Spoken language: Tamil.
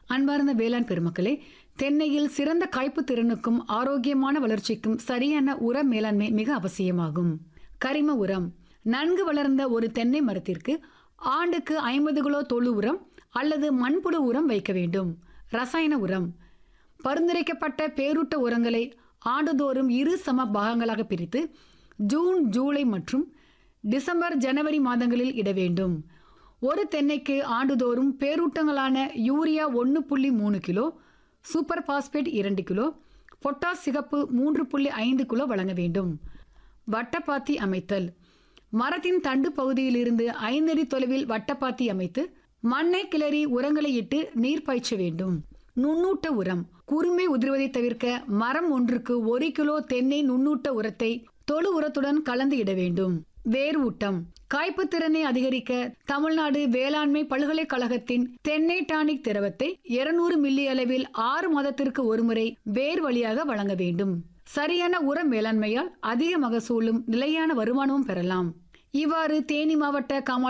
அன்பார்ந்த வேளாண் பெருமக்களே தென்னையில் சிறந்த காய்ப்பு திறனுக்கும் ஆரோக்கியமான வளர்ச்சிக்கும் சரியான உர மேலாண்மை மிக அவசியமாகும் கரிம உரம் நன்கு வளர்ந்த ஒரு தென்னை மரத்திற்கு ஆண்டுக்கு ஐம்பது கிலோ தொழு உரம் அல்லது மண்புழு உரம் வைக்க வேண்டும் ரசாயன உரம் பரிந்துரைக்கப்பட்ட பேரூட்ட உரங்களை ஆண்டுதோறும் இரு சம பாகங்களாக பிரித்து ஜூன் ஜூலை மற்றும் டிசம்பர் ஜனவரி மாதங்களில் இட வேண்டும் ஒரு தென்னைக்கு ஆண்டுதோறும் பேரூட்டங்களான யூரியா ஒன்று புள்ளி மூணு கிலோ சூப்பர் பாஸ்பேட் இரண்டு கிலோ பொட்டாஸ் சிகப்பு மூன்று புள்ளி ஐந்து கிலோ வழங்க வேண்டும் வட்டப்பாத்தி அமைத்தல் மரத்தின் தண்டு பகுதியிலிருந்து ஐந்தடி தொலைவில் வட்டப்பாத்தி அமைத்து மண்ணை கிளறி உரங்களை இட்டு நீர் பாய்ச்ச வேண்டும் நுண்ணூட்ட உரம் குருமை உதிர்வதை தவிர்க்க மரம் ஒன்றுக்கு ஒரு கிலோ தென்னை நுண்ணூட்ட உரத்தை தொழு உரத்துடன் கலந்து இட வேண்டும் வேர் ஊட்டம் காய்ப்பு திறனை அதிகரிக்க தமிழ்நாடு வேளாண்மை பல்கலைக்கழகத்தின் தென்னை டானிக் திரவத்தை 200 மில்லி அளவில் ஆறு மாதத்திற்கு ஒருமுறை வேர் வழியாக வழங்க வேண்டும் சரியான உர மேலாண்மையால் அதிக மகசூலும் நிலையான வருமானமும் பெறலாம் இவ்வாறு தேனி மாவட்ட காமாட்சி